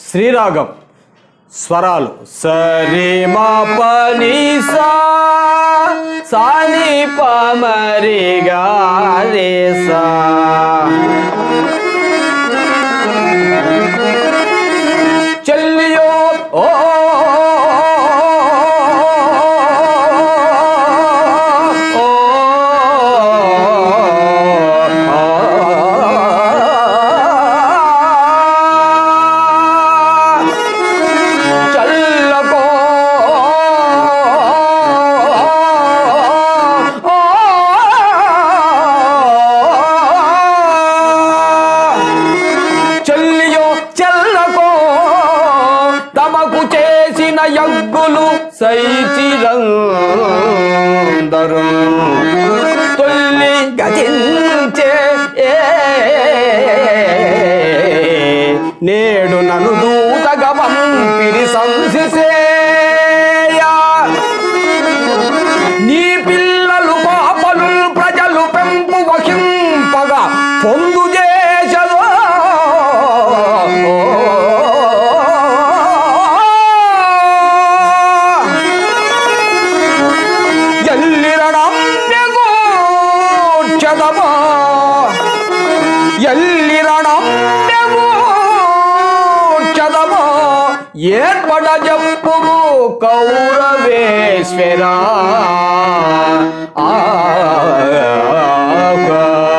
శ్రీరాగం స్వరాలు సరి మా పని సా సాని పమరి గా రే సా చెల్లియో ఓ చల్లకో చెల్లియో చెల్లకో తమకు చేసిన యగ్గులు సైచిరందరు తొల్లి గతించే నేడు నన్ను దూతగా పంపిరి సంశిసేయా నీ పిల్లలు పాపలు ప్రజలు పెంపు వహింపగా పొందు చేసదో ఎల్లిరణమ్యగోక్షదమా ఎల్లిరణమ్యగోక్షదమా ఏర్పడ చెప్పుము కౌరవేశ్వరా ఆ